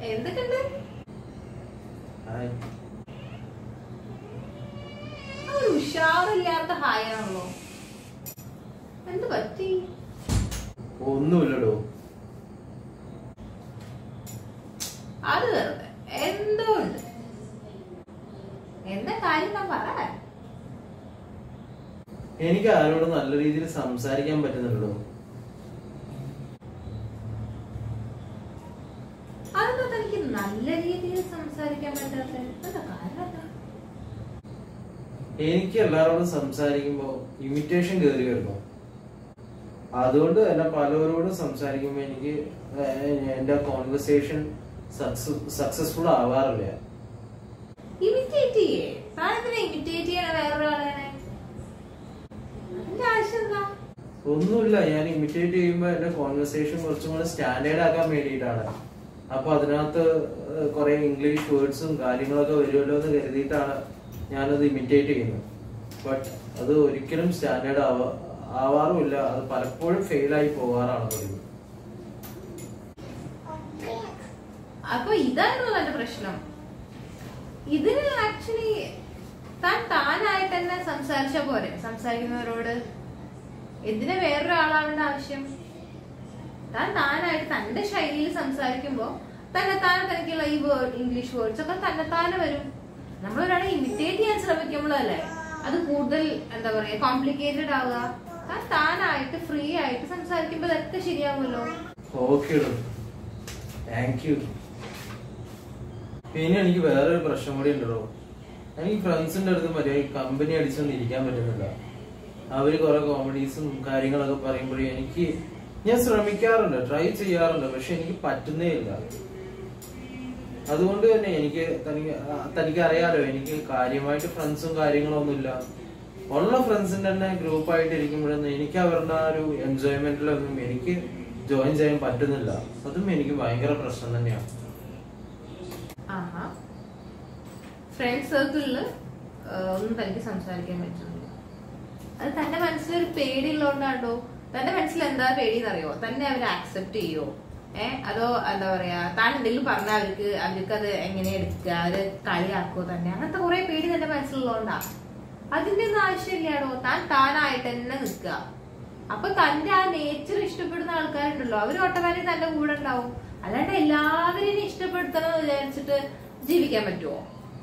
എന്തൊക്കെയുണ്ട് ഹായ് ആ ഒരു ഉഷാറില്ലാത്ത ഹായ് ആണല്ലോ എന്ത് പറ്റി ഒന്നുമില്ലടോ അത് വെറുതെ എന്തോ ഉണ്ട് എന്താ കാര്യം ഞാൻ പറ എനിക്ക് ആരോടും നല്ല രീതിയിൽ സംസാരിക്കാൻ പറ്റുന്നുണ്ടോ അതെന്താ തനിക്ക് നല്ല രീതിയിൽ സംസാരിക്കാൻ പറ്റാത്ത എന്താ കാരണം എന്താ? എനിക്ക് എല്ലാവരോടും സംസാരിക്കുമ്പോ ഇമിറ്റേഷൻ കയറി വരുന്നു അതുകൊണ്ട് തന്നെ പലരോടും സംസാരിക്കുമ്പോ എനിക്ക് ഏഹ് എന്റെ കോൺവെർസേഷൻ സക്സസ്ഫുൾ ആവാറില്ല ഇമിറ്റേറ്റ് ചെയ്യേ താൻ എന്തിനാ ഇമിറ്റേറ്റ് ചെയ്യണ വേറൊരാളെ അതിന്റെ ആവശ്യം എന്താ ഒന്നുമില്ല ഞാൻ ഇമിറ്റേറ്റ് ചെയ്യുമ്പോ എന്റെ കോൺവെർസേഷൻ കുറച്ചും കൂടെ സ്റ്റാൻഡേർഡ് ആക്കാൻ വേണ്ടിയിട്ടാണ് അപ്പൊ അതിനകത്ത് ഏഹ് കുറെ ഇംഗ്ലീഷ് വേർഡ്സും കാര്യങ്ങളൊക്കെ വരുമല്ലോ എന്ന് കരുതിയിട്ടാണ് ഞാനത് ഇമിറ്റേറ്റ് ചെയ്യുന്നത് ബട്ട് അത് ഒരിക്കലും സ്റ്റാൻഡേർഡ് ആവാ ആവാറുമില്ല അത് പലപ്പോഴും ഫെയിലായി പോകാറാണ് പതിവ് അപ്പൊ ഇതായിരുന്നു തന്റെ പ്രശ്നം ഇതിന് ആക്ച്വലി താൻ താനായിട്ട് തന്നെ സംസാരിച്ച പോരെ സംസാരിക്കുന്നവരോട് എന്തിനാ വേറൊരാളാവേണ്ട ആവശ്യം താൻ താനായിട്ട് തന്റെ ശൈലിയിൽ സംസാരിക്കുമ്പോ തന്നെ താനെ തനിക്കുള്ള ഈ വേർഡ് ഇംഗ്ലീഷ് വേർഡ്സ് ഒക്കെ തന്നെ താനെ വരും നമ്മൾ ഒരാളെ ഇമിറ്റേറ്റ് ചെയ്യാൻ ശ്രമിക്കുമ്പോഴല്ലേ അത് കൂടുതൽ എന്താ പറയാ കോംപ്ലിക്കേറ്റഡ് ആവുക താൻ താനായിട്ട് ഫ്രീ ആയിട്ട് സംസാരിക്കുമ്പോൾ ഇതൊക്കെ ശരിയാവുമല്ലോ ഓക്കെ താങ്ക് യു പിന്നെ എനിക്ക് വേറൊരു പ്രശ്നം കൂടി ഉണ്ടല്ലോ എനിക്ക് ഫ്രണ്ട്സിന്റെ അടുത്ത് മര്യാദ കമ്പനി അടിച്ചൊന്നും ഇരിക്കാൻ പറ്റുന്നില്ല അവര് കുറെ കോമഡീസും കാര്യങ്ങളൊക്കെ പറയുമ്പോഴേ എനിക്ക് ഞാൻ ശ്രമിക്കാറുണ്ട് ട്രൈ ചെയ്യാറുണ്ട് പക്ഷെ എനിക്ക് പറ്റുന്നേ ഇല്ല അതുകൊണ്ട് തന്നെ എനിക്ക് തനിക്ക് ആ, തനിക്ക് അറിയാലോ എനിക്ക് കാര്യമായിട്ട് ഫ്രണ്ട്സും കാര്യങ്ങളൊന്നുമില്ല ഉള്ള ഫ്രണ്ട്സിന്റെ തന്നെ ഗ്രൂപ്പായിട്ട് ഇരിക്കുമ്പോഴൊന്നും എനിക്ക് അവരുടെ ആ ഒരു എൻജോയ്മെന്റിലൊന്നും എനിക്ക് ജോയിൻ ചെയ്യാൻ പറ്റുന്നില്ല അതും എനിക്ക് ഭയങ്കര പ്രശ്നം തന്നെയാണ് ആഹാ ഫ്രണ്ട് സർക്കിളില് ഒന്നും തനിക്ക് സംസാരിക്കാൻ പറ്റുന്നില്ല അത് തന്റെ മനസ്സിലൊരു പേടി ഉള്ളതുകൊണ്ടാണ്ടോ തന്റെ മനസ്സിൽ എന്താ പേടി എന്നറിയോ തന്നെ അവർ ആക്സെപ്റ്റ് ചെയ്യോ ഏ അതോ എന്താ പറയാ താൻ എന്തെങ്കിലും പറഞ്ഞാൽ അവർക്ക് അവർക്ക് അത് എങ്ങനെ എടുക്കുക അവര് കളിയാക്കോ തന്നെ അങ്ങനത്തെ കുറെ പേടി തന്റെ മനസ്സിലുള്ളതുകൊണ്ടാ അതിന്റെ ഒന്നും ആവശ്യമില്ലാടോ താൻ താനായിട്ട് തന്നെ നിൽക്കുക അപ്പൊ തന്റെ ആ നേച്ചർ ഇഷ്ടപ്പെടുന്ന ആൾക്കാരുണ്ടല്ലോ അവർ ഓട്ടോമാറ്റിക് തന്റെ കൂടെ ഉണ്ടാവും അല്ലാണ്ട് എല്ലാവരെയും ഇഷ്ടപ്പെടുത്തണം എന്ന് വിചാരിച്ചിട്ട് ജീവിക്കാൻ പറ്റുമോ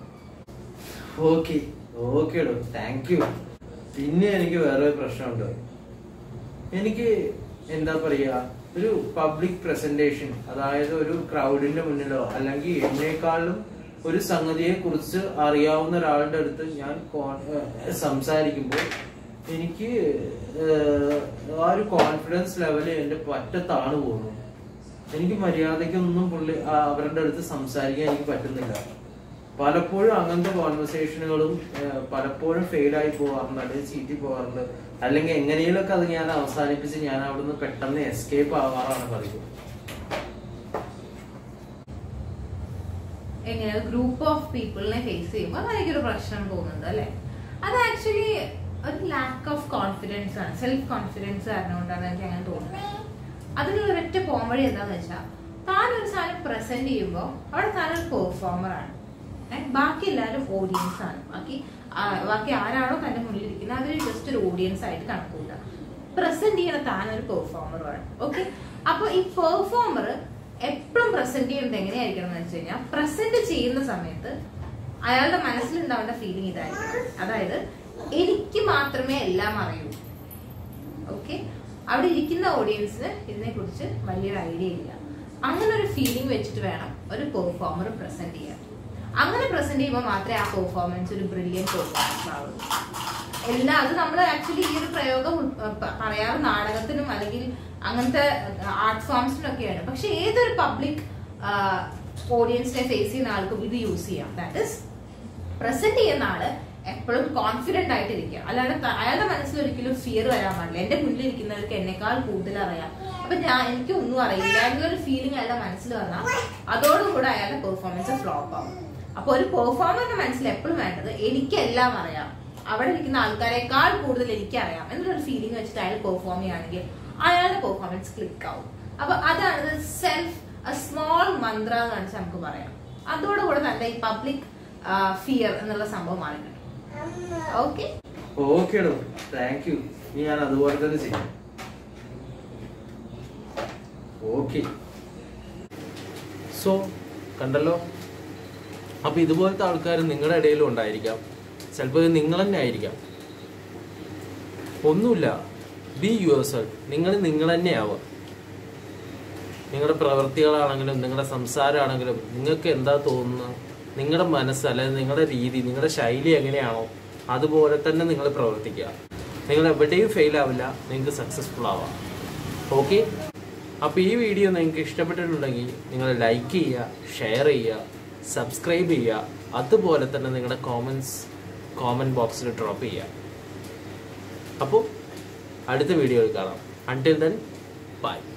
ഓക്കെ ഓക്കെ താങ്ക് യു പിന്നെ എനിക്ക് വേറെ ഒരു പ്രശ്നമുണ്ട് എനിക്ക് എന്താ പറയാ ഒരു പബ്ലിക് പ്രസന്റേഷൻ അതായത് ഒരു ക്രൗഡിന്റെ മുന്നിലോ അല്ലെങ്കിൽ എന്നെക്കാളും ഒരു സംഗതിയെ കുറിച്ച് അറിയാവുന്ന ഒരാളുടെ അടുത്ത് ഞാൻ കോൺ- ഏഹ് സംസാരിക്കുമ്പോൾ എനിക്ക് ഏഹ് ആ ഒരു കോൺഫിഡൻസ് ലെവല് എന്റെ പറ്റ താണു പോകുന്നു എനിക്ക് മര്യാദയ്ക്കൊന്നും പുള്ളി ആ അവരുടെ അടുത്ത് സംസാരിക്കാൻ എനിക്ക് പറ്റുന്നില്ല പലപ്പോഴും അങ്ങനത്തെ കോൺവെർസേഷനുകളും പലപ്പോഴും ഫെയിലായി പോകാറുണ്ട് അല്ലെങ്കിൽ ചീറ്റി പോകാറുണ്ട് അല്ലെങ്കിൽ എങ്ങനെയൊക്കെ അത് ഞാൻ അവസാനിപ്പിച്ച് ഞാൻ അവിടുന്ന് പെട്ടെന്ന് എസ്കേപ്പ് ആവാറാണ് പതിവ് എങ്ങനെ ഗ്രൂപ്പ് ഓഫ് പീപ്പിളിനെ ഫേസ് ചെയ്യുമ്പോൾ അത് എനിക്കൊരു പ്രശ്നം തോന്നുന്നുണ്ട് അല്ലെ അത് ആക്ച്വലി ഒരു ലാക്ക് ഓഫ് കോൺഫിഡൻസ് ആണ് സെൽഫ് കോൺഫിഡൻസ് കാരണമുണ്ടാണ് എനിക്ക് അങ്ങനെ തോന്നുന്നത് അതിനുള്ള ഒരൊറ്റ പോംവഴി എന്താന്ന് വെച്ചാൽ താൻ ഒരു സാധനം പ്രസന്റ് ചെയ്യുമ്പോൾ അവിടെ താനൊരു പെർഫോമർ ആണ് ഏഹ് ബാക്കി എല്ലാവരും ഓഡിയൻസ് ആണ് ബാക്കി ആ, ബാക്കി ആരാണോ തന്റെ മുന്നിൽ ഇരിക്കുന്നത് അവർ ജസ്റ്റ് ഒരു ഓഡിയൻസ് ആയിട്ട് കണക്കൂട്ടുക പ്രസന്റ് ചെയ്യണ താൻ ഒരു പെർഫോമറുമാണ് ഓക്കെ അപ്പൊ ഈ പെർഫോമർ എപ്പോഴും പ്രസന്റ് ചെയ്യുന്നത് എങ്ങനെയായിരിക്കണം എന്ന് വെച്ച് കഴിഞ്ഞാൽ പ്രസന്റ് ചെയ്യുന്ന സമയത്ത് അയാളുടെ മനസ്സിലുണ്ടാവേണ്ട ഫീലിംഗ് ഇതായിരിക്കണം അതായത് എനിക്ക് മാത്രമേ എല്ലാം അറിയൂ ഓക്കെ അവിടെ ഇരിക്കുന്ന ഓഡിയൻസിന് ഇതിനെ കുറിച്ച് വലിയൊരു ഐഡിയ ഇല്ല അങ്ങനെ ഒരു ഫീലിംഗ് വെച്ചിട്ട് വേണം ഒരു പെർഫോമർ പ്രസന്റ് ചെയ്യാൻ അങ്ങനെ പ്രസന്റ് ചെയ്യുമ്പോൾ മാത്രമേ ആ പെർഫോമൻസ് ഒരു ബ്രില്യൻ പെർഫോമൻസ് ആവുള്ളൂ എല്ലാ അത് നമ്മൾ ആക്ച്വലി ഈ ഒരു പ്രയോഗം ഉൾ- പ- പറയാറ് നാടകത്തിനും അല്ലെങ്കിൽ അങ്ങനത്തെ ആർട്ട് ഫോംസിനൊക്കെയാണ് പക്ഷെ ഏതൊരു പബ്ലിക് ഓഡിയൻസിനെ ഫേസ് ചെയ്യുന്ന ആൾക്കും ഇത് യൂസ് ചെയ്യാം ദാറ്റ് ഇസ് പ്രസന്റ് ചെയ്യുന്ന ആള് എപ്പോഴും കോൺഫിഡന്റ് ആയിട്ട് ഇരിക്കുക അല്ലാണ്ട് ത- അയാളുടെ മനസ്സിൽ ഒരിക്കലും ഫിയർ വരാൻ പാടില്ല എന്റെ മുന്നിൽ ഇരിക്കുന്നവർക്ക് എന്നെക്കാൾ കൂടുതൽ അറിയാം അപ്പൊ ഞാൻ എനിക്ക് ഒന്നും അറിയില്ല എന്നൊരു ഫീലിംഗ് അയാളുടെ മനസ്സിൽ വന്നാൽ അതോടുകൂടെ അയാളുടെ പെർഫോമൻസ് ഫ്ലോപ്പ് ആവും അപ്പൊ ഒരു പെർഫോമറിന്റെ മനസ്സിൽ എപ്പോഴും വേണ്ടത് എനിക്കെല്ലാം അറിയാം അവിടെ ഇരിക്കുന്ന ആൾക്കാരെക്കാൾ കൂടുതൽ എനിക്കറിയാം എന്നുള്ളൊരു ഫീലിംഗ് വെച്ചിട്ട് അയാൾ പെർഫോം ചെയ്യുകയാണെങ്കിൽ അയാളുടെ പെർഫോമൻസ് ക്ലിക്ക് ആവും അപ്പൊ അതാണ് സെൽഫ് സ്മോൾ മന്ത്ര എന്ന് വെച്ചാൽ നമുക്ക് പറയാം അതോടുകൂടെ തന്നെ ഈ പബ്ലിക് ഫിയർ എന്നുള്ള സംഭവം മാറിയിട്ടുണ്ട് ഓക്കെ ഓക്കേടോ താങ്ക് യു ഇനി ഞാൻ അതുപോലെ തന്നെ ചെയ്യാം ഓക്കെ സോ കണ്ടല്ലോ അപ്പൊ ഇതുപോലത്തെ ആൾക്കാർ നിങ്ങളുടെ ഇടയിലും ഉണ്ടായിരിക്കാം ചിലപ്പോൾ ഇത് നിങ്ങൾ തന്നെ ആയിരിക്കാം ഒന്നുമില്ല ബി യുവർ സെൽഫ് നിങ്ങൾ നിങ്ങൾ തന്നെ ആവുക നിങ്ങളുടെ പ്രവൃത്തികളാണെങ്കിലും നിങ്ങളുടെ സംസാരമാണെങ്കിലും നിങ്ങൾക്ക് എന്താ തോന്നുന്നത് നിങ്ങളുടെ മനസ്സ് അല്ലെങ്കിൽ നിങ്ങളുടെ രീതി നിങ്ങളുടെ ശൈലി എങ്ങനെയാണോ അതുപോലെ തന്നെ നിങ്ങൾ പ്രവർത്തിക്കുക നിങ്ങൾ എവിടെയും ഫെയിൽ ആവില്ല നിങ്ങൾക്ക് സക്സസ്ഫുൾ ആവാം ഓക്കെ അപ്പോൾ ഈ വീഡിയോ നിങ്ങൾക്ക് ഇഷ്ടപ്പെട്ടിട്ടുണ്ടെങ്കിൽ നിങ്ങൾ ലൈക്ക് ചെയ്യുക ഷെയർ ചെയ്യുക സബ്സ്ക്രൈബ് ചെയ്യുക അതുപോലെ തന്നെ നിങ്ങളുടെ കോമൻസ് കോമൻറ്റ് ബോക്സിൽ ഡ്രോപ്പ് ചെയ്യുക അപ്പോൾ അടുത്ത വീഡിയോയിൽ കാണാം അൺടിൽ ദെൻ ബൈ